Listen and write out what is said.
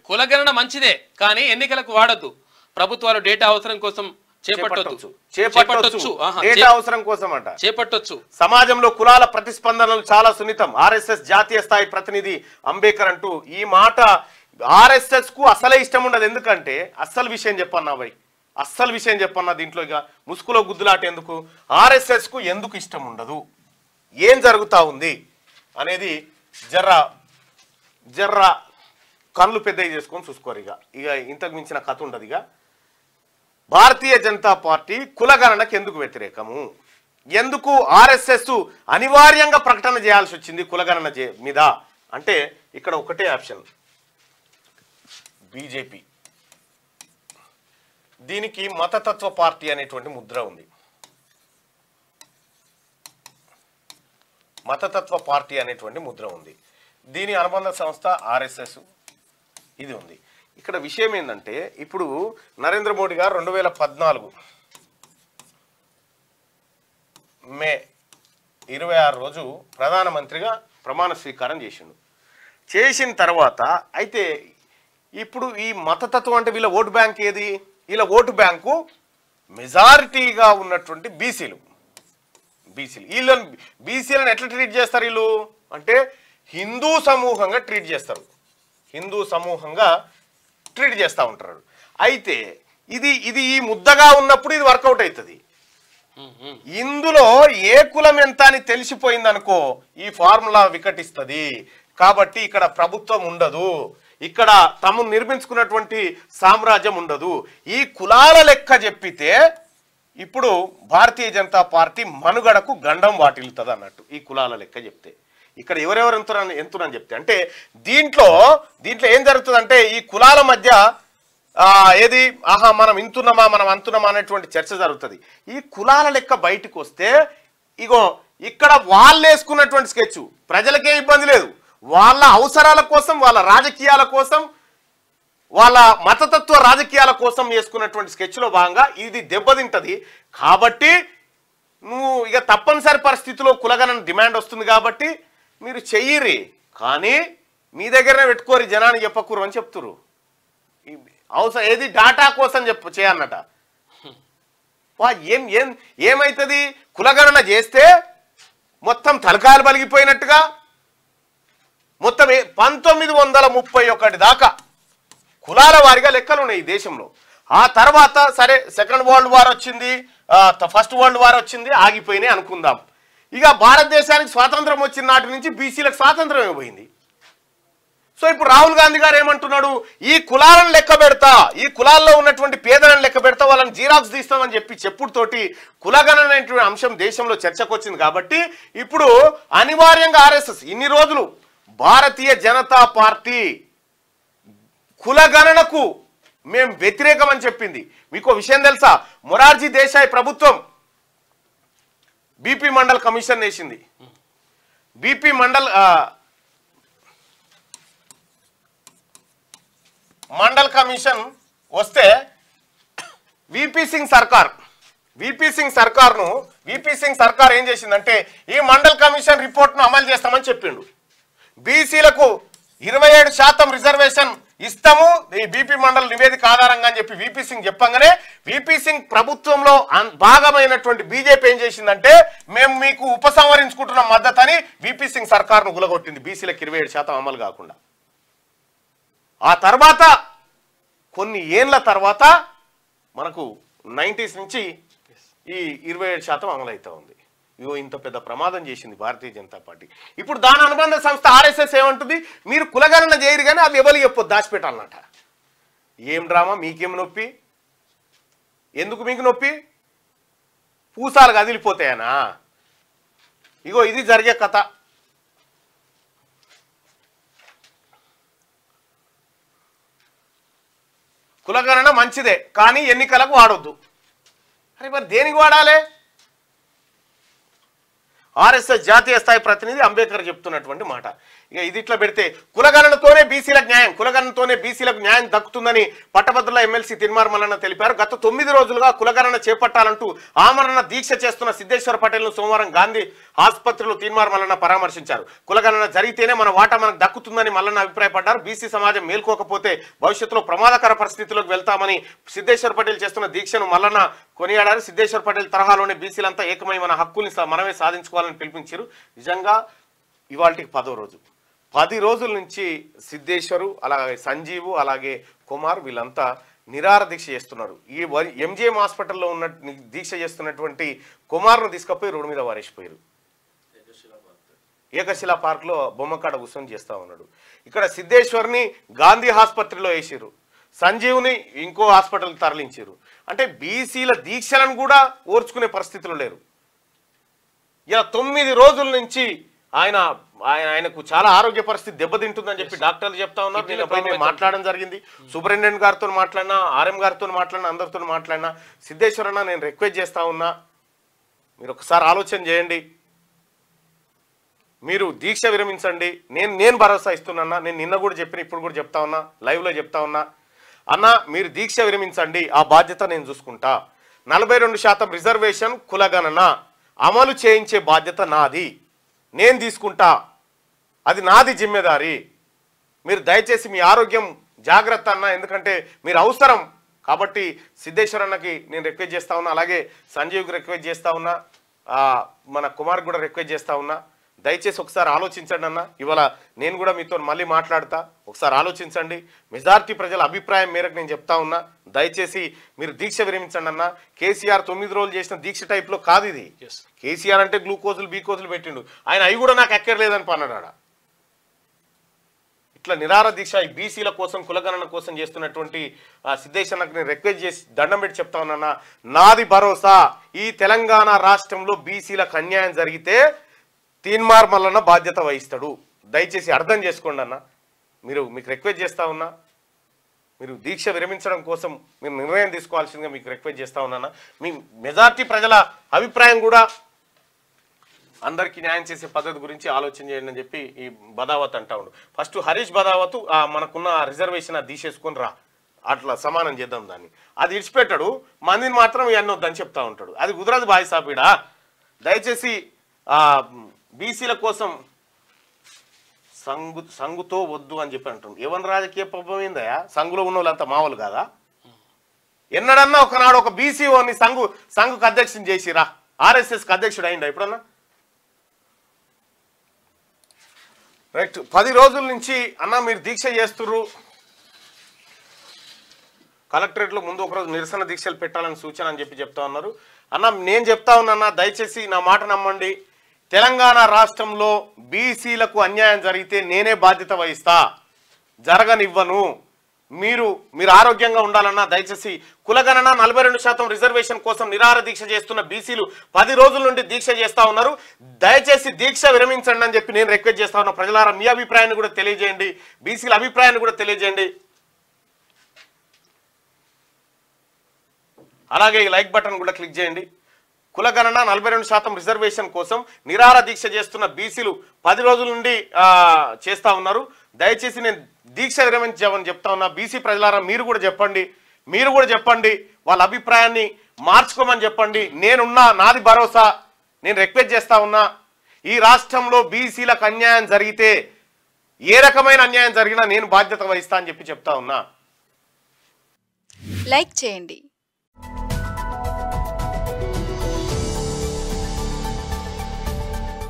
కులగణన మంచిదే కానీ ఎన్నికలకు వాడద్దు ప్రభుత్వాలు డేటా అవసరం కోసం చేపట్టొచ్చు చేపట్టొచ్చు ఆహా, డేటా చే- అవసరం కోసం అంట చేపట్టొచ్చు సమాజంలో కులాల ప్రతిస్పందనలు చాలా సున్నితం ఆర్ఎస్ఎస్ జాతీయ స్థాయి ప్రతినిధి అంబేద్కర్ అంటూ ఈ మాట ఆర్ఎస్ఎస్ కు అసలే ఇష్టం ఉండదు ఎందుకంటే అస్సలు విషయం చెప్పన్నా భయ్ అస్సలు విషయం చెప్పన్నా దీంట్లో ఇక ముసుగులో గుద్దులాట ఎందుకు ఆర్ఎస్ఎస్ కు ఎందుకు ఇష్టం ఉండదు ఏం జరుగుతా ఉంది అనేది జర్రా జర్రా కళ్ళు పెద్దవి చేసుకొని చూసుకోరు ఇక ఇక ఇంతకు మించిన కథ ఉండదు ఇక భారతీయ జనతా పార్టీ కులగణనకు ఎందుకు వ్యతిరేకము ఎందుకు ఆర్ఎస్ఎస్ అనివార్యంగా ప్రకటన చేయాల్సి వచ్చింది కులగణన చే- మీద అంటే ఇక్కడ ఒకటే ఆప్షన్ బీజేపీ దీనికి మతతత్వ పార్టీ అనేటువంటి ముద్ర ఉంది మతతత్వ పార్టీ అనేటువంటి ముద్ర ఉంది దీని అనుబంధ సంస్థ ఆర్ఎస్ఎస్ ఇది ఉంది ఇక్కడ విషయం ఏంటంటే ఇప్పుడు నరేంద్ర మోడీ గారు రెండు వేల పద్నాలుగు మే ఇరవై ఆరు రోజు ప్రధానమంత్రిగా ప్రమాణ స్వీకారం చేసిండు చేసిన తర్వాత అయితే ఇప్పుడు ఈ మతతత్వం అంటే వీళ్ళ ఓటు బ్యాంక్ ఏది వీళ్ళ ఓటు బ్యాంకు మెజారిటీగా ఉన్నటువంటి బీసీలు బీసీలు వీళ్ళని బీసీలను ఎట్లా ట్రీట్ చేస్తారు వీళ్ళు అంటే హిందూ సమూహంగా ట్రీట్ చేస్తారు హిందూ సమూహంగా ట్రీట్ చేస్తూ ఉంటారు అయితే ఇది ఇది ఈ ముద్దగా ఉన్నప్పుడు ఇది వర్కౌట్ అవుతుంది ఇందులో ఏ కులం ఎంత అని తెలిసిపోయిందనుకో ఈ ఫార్ములా వికటిస్తుంది కాబట్టి ఇక్కడ ప్రభుత్వం ఉండదు ఇక్కడ తాము నిర్మించుకున్నటువంటి సామ్రాజ్యం ఉండదు ఈ కులాల లెక్క చెప్పితే ఇప్పుడు భారతీయ జనతా పార్టీ మనుగడకు గండం వాటిల్లుతుంది అన్నట్టు ఈ కులాల లెక్క చెప్తే ఇక్కడ ఎవరెవరు ఎంతురని ఎంతురని చెప్తే అంటే దీంట్లో దీంట్లో ఏం జరుగుతుందంటే ఈ కులాల మధ్య ఆ, ఏది ఆహా మనం ఇంతున్నామా మనం అంతున్నామా అనేటువంటి చర్చ జరుగుతుంది ఈ కులాల లెక్క బయటకు వస్తే ఇగో ఇక్కడ వాళ్ళు వేసుకున్నటువంటి స్కెచ్ ప్రజలకే ఇబ్బంది లేదు వాళ్ళ అవసరాల కోసం వాళ్ళ రాజకీయాల కోసం వాళ్ళ మతతత్వ రాజకీయాల కోసం వేసుకున్నటువంటి స్కెచ్లో భాగంగా ఇది దెబ్బతింటది కాబట్టి నువ్వు ఇక తప్పనిసరి పరిస్థితిలో కులగనని డిమాండ్ వస్తుంది కాబట్టి మీరు చెయ్యిరి కానీ మీ దగ్గరనే పెట్టుకోరి జనాన్ని చెప్పకూరు అని చెప్తురు ఈ అవసరం ఏది డాటా కోసం చెప్పు చేయన్నట వా ఏం ఏం ఏమవుతుంది కులగణన చేస్తే మొత్తం తలకాయలు పలిగిపోయినట్టుగా మొత్తం ఏ- పంతొమ్మిది వందల ముప్పై ఒకటి దాకా కులాల వారిగా లెక్కలు ఉన్నాయి ఈ దేశంలో ఆ తర్వాత సరే సెకండ్ వరల్డ్ వార్ వచ్చింది ఆ, త- ఫస్ట్ వరల్డ్ వార్ వచ్చింది ఆగిపోయినాయి అనుకుందాం ఇక భారతదేశానికి స్వాతంత్రం వచ్చిన నాటి నుంచి బీసీలకు స్వాతంత్రం ఇవ్వబోయింది సో ఇప్పుడు రాహుల్ గాంధీ గారు ఏమంటున్నాడు ఈ కులాలను లెక్క పెడతా ఈ కులాల్లో ఉన్నటువంటి పేదలను లెక్క పెడతా వాళ్ళని జీరాక్స్ తీస్తామని చెప్పి చెప్పుడుతోటి కులగణన అనేటువంటి అంశం దేశంలో చర్చకు వచ్చింది కాబట్టి ఇప్పుడు అనివార్యంగా ఆర్ఎస్ఎస్ ఇన్ని రోజులు భారతీయ జనతా పార్టీ కులగణనకు మేము వ్యతిరేకం అని చెప్పింది మీకు ఓ విషయం తెలుసా మొరార్జీ దేశాయ్ ప్రభుత్వం బీపీ మండల్ కమిషన్ వేసింది బీపీ మండల్ ఆ, మండల్ కమిషన్ వస్తే విపి సింగ్ సర్కార్ విపి సింగ్ సర్కార్ను విపి సింగ్ సర్కార్ ఏం చేసిందంటే ఈ మండల్ కమిషన్ రిపోర్ట్ను అమలు చేస్తామని చెప్పిండు బీసీలకు ఇరవై ఏడు శాతం రిజర్వేషన్ ఇస్తాము ఈ బీపీ మండల్ నివేదిక ఆధారంగా అని చెప్పి విపి సింగ్ చెప్పంగానే విపి సింగ్ ప్రభుత్వంలో అన్- భాగమైనటువంటి బీజేపీ ఏం చేసిందంటే మేము మీకు ఉపసంహరించుకుంటున్న మద్దతు అని విపి సింగ్ సర్కార్ను గులగొట్టింది బీసీలకు ఇరవై ఏడు శాతం అమలు కాకుండా ఆ తర్వాత కొన్ని ఏండ్ల తర్వాత మనకు నైంటీస్ నుంచి ఈ ఇరవై ఏడు శాతం అమలవుతా ఉంది ఇగో ఇంత పెద్ద ప్రమాదం చేసింది భారతీయ జనతా పార్టీ ఇప్పుడు దాని అనుబంధ సంస్థ ఆర్ఎస్ఎస్ ఏమంటుంది మీరు కులగణన చేయరు కానీ అది ఎవరికి చెప్పొద్దు దాచిపెట్టాలన్నట ఏం డ్రామా మీకేం నొప్పి ఎందుకు మీకు నొప్పి పూసాలు కదిలిపోతాయనా ఇగో ఇది జరిగే కథ కులగణన మంచిదే కానీ ఎన్నికలకు వాడొద్దు అరే మరి దేనికి వాడాలి ఆర్ఎస్ఎస్ జాతీయ స్థాయి ప్రతినిధి అంబేద్కర్ చెప్తున్నటువంటి మాట ఇక ఇది ఇట్లా పెడితే కులగణనతోనే బీసీలకు న్యాయం కులగణనతోనే బీసీలకు న్యాయం దక్కుతుందని పట్టభద్రుల ఎమ్మెల్సీ తిన్మార్ మల్లన్న తెలిపారు గత తొమ్మిది రోజులుగా కులగణన చేపట్టాలంటూ ఆమరణ దీక్ష చేస్తున్న సిద్ధేశ్వర పటేల్ను సోమవారం గాంధీ ఆసుపత్రిలో తీన్మార్ మల్లన్న పరామర్శించారు కులగణన జరిగితేనే మన వాటా మనకు దక్కుతుందని మల్లన్న అభిప్రాయపడ్డారు బీసీ సమాజం మేల్కోకపోతే భవిష్యత్తులో ప్రమాదకర పరిస్థితిలోకి వెళ్తామని సిద్ధేశ్వర పటేల్ చేస్తున్న దీక్షను మల్లన్న కొనియాడారు సిద్ధేశ్వర పటేల్ తరహాలోనే బీసీలంతా ఏకమై మన హక్కుల్ని సా- మనమే సాధించుకోవాలని పిలుపునిచ్చారు నిజంగా ఇవాళకి పదో రోజు పది రోజుల నుంచి సిద్ధేశ్వరు అలాగే సంజీవు అలాగే కుమార్ వీళ్ళంతా నిరార దీక్ష చేస్తున్నారు ఈ వరి ఎంజిఎం హాస్పిటల్లో ఉన్న దీక్ష చేస్తున్నటువంటి కుమార్ను తీసుకపోయి రోడ్డు మీద వారేసిపోయారు ఏకశిలా పార్క్లో బొమ్మకాడ కూర్చొని చేస్తా ఉన్నాడు ఇక్కడ సిద్ధేశ్వర్ని గాంధీ ఆసుపత్రిలో వేసిర్రు సంజీవ్ని ఇంకో హాస్పిటల్కి తరలించారు అంటే బీసీల దీక్షలను కూడా ఓర్చుకునే పరిస్థితిలో లేరు ఇలా తొమ్మిది రోజుల నుంచి ఆయన ఆయన ఆయనకు చాలా ఆరోగ్య పరిస్థితి దెబ్బతింటుందని చెప్పి డాక్టర్లు చెప్తా ఉన్నారు కిడ్నీలో దీనిపై మేము problem మాట్లాడడం జరిగింది సూపరింటెండెంట్ గారితో మాట్లాడినా ఆర్ఎం గారితో మాట్లాడినా అందరితో మాట్లాడినా సిద్ధేశ్వరన్న నేను రిక్వెస్ట్ చేస్తా ఉన్నా మీరు ఒకసారి ఆలోచన చేయండి మీరు దీక్ష విరమించండి నేను నేను భరోసా ఇస్తున్నా నేను నిన్న కూడా చెప్పిన ఇప్పుడు కూడా చెప్తా ఉన్నా లైవ్లో చెప్తా ఉన్నా అన్న మీరు దీక్ష విరమించండి ఆ బాధ్యత నేను చూసుకుంటా నలభై రెండు శాతం రిజర్వేషన్ కులగణన అమలు చేయించే బాధ్యత నాది నేను తీసుకుంటా అది నాది జిమ్మెదారి మీరు దయచేసి మీ ఆరోగ్యం జాగ్రత్త అన్న ఎందుకంటే మీరు అవసరం కాబట్టి సిద్ధేశ్వర్ అన్నకి నేను రిక్వెస్ట్ చేస్తా ఉన్నా అలాగే సంజీవ్కి రిక్వెస్ట్ చేస్తా ఉన్నా ఆ, మన కుమార్ కూడా రిక్వెస్ట్ చేస్తా ఉన్నా దయచేసి ఒకసారి ఆలోచించండి అన్న ఇవాళ నేను కూడా మీతో మళ్ళీ మాట్లాడతా ఒకసారి ఆలోచించండి మెజారిటీ ప్రజల అభిప్రాయం మేరకు నేను చెప్తా ఉన్నా దయచేసి మీరు దీక్ష విరమించండి అన్న కేసీఆర్ తొమ్మిది రోజులు చేసిన దీక్ష టైప్లో కాదు ఇది Yes. కేసీఆర్ అంటే గ్లూకోజులు బీకోజులు పెట్టిండు ఆయన అవి కూడా నాకు ఎక్కర్లేదని పన్నాడు ఆడ ఇట్లా నిరార దీక్ష ఈ బీసీల కోసం కులగణన కోసం చేస్తున్నటువంటి ఆ సిద్ధేశ్వరకు నేను రిక్వెస్ట్ చేసి దండం పెట్టి చెప్తా ఉన్నా నాది భరోసా ఈ తెలంగాణ రాష్ట్రంలో బీసీలకు అన్యాయం జరిగితే తీన్మార్ మల్లన్న బాధ్యత వహిస్తాడు దయచేసి అర్థం చేసుకోండి అన్న మీరు మీకు రిక్వెస్ట్ చేస్తా ఉన్నా మీరు దీక్ష విరమించడం కోసం మీరు నిర్ణయం తీసుకోవాల్సిందిగా మీకు రిక్వెస్ట్ చేస్తా ఉన్నాను మీ మెజార్టీ ప్రజల అభిప్రాయం కూడా అందరికీ న్యాయం చేసే పద్ధతి గురించి ఆలోచన చేయండి అని చెప్పి ఈ బదావత్ అంటా ఉండు ఫస్ట్ హరీష్ బదావత్ ఆ మనకున్న రిజర్వేషన్ అది తీసేసుకొని రా అట్లా సమానం చేద్దాం దాన్ని అది ఇడిచిపెట్టాడు మందిని మాత్రం ఇవన్నీ వద్దని చెప్తా ఉంటాడు అది కుదరదు బాయ్ సాబీడా దయచేసి ఆ బీసీల కోసం సంగు సంగుతో వద్దు అని చెప్పి అంటుంది ఎవరి రాజకీయ పబ్బం ఏందయా సంగులో ఉన్న వాళ్ళంతా మామూలు కాదా ఎన్నడన్నా ఒకనాడు ఒక బీసీఓని సంఘు సంఘుకు అధ్యక్షుని చేసిరా ఆర్ఎస్ఎస్కి అధ్యక్షుడు అయిందా ఎప్పుడన్నా రైట్ పది రోజుల నుంచి అన్న మీరు దీక్ష చేస్తుర్రు కలెక్టరేట్లో ముందు ఒకరోజు నిరసన దీక్షలు పెట్టాలని సూచన అని చెప్పి చెప్తా ఉన్నారు అన్న నేను చెప్తా ఉన్నా దయచేసి నా మాట నమ్మండి తెలంగాణ రాష్ట్రంలో బీసీలకు అన్యాయం జరిగితే నేనే బాధ్యత వహిస్తా జరగనివ్వను మీరు మీరు ఆరోగ్యంగా ఉండాలన్నా దయచేసి కులగణన నలభై రెండు శాతం రిజర్వేషన్ కోసం నిరాహార దీక్ష చేస్తున్న బీసీలు పది రోజుల నుండి దీక్ష చేస్తా ఉన్నారు దయచేసి దీక్ష విరమించండి అని చెప్పి నేను రిక్వెస్ట్ చేస్తా ఉన్నా ప్రజలారా మీ అభిప్రాయాన్ని కూడా తెలియజేయండి బీసీల అభిప్రాయాన్ని కూడా తెలియజేయండి అలాగే ఈ లైక్ బటన్ కూడా క్లిక్ చేయండి కులగణన నలభై రెండు శాతం రిజర్వేషన్ కోసం నిరాహార దీక్ష చేస్తున్న బీసీలు పది రోజుల నుండి ఆ, చేస్తా ఉన్నారు దయచేసి నేను దీక్ష విరమించామని చెప్తా ఉన్నా బీసీ ప్రజలారా మీరు కూడా చెప్పండి మీరు కూడా చెప్పండి వాళ్ళ అభిప్రాయాన్ని మార్చుకోమని చెప్పండి నేనున్నా నాది భరోసా నేను రిక్వెస్ట్ చేస్తా ఉన్నా ఈ రాష్ట్రంలో బీసీలకు అన్యాయం జరిగితే ఏ రకమైన అన్యాయం జరిగినా నేను బాధ్యత వహిస్తా అని చెప్పి చెప్తా ఉన్నా లైక్ చేయండి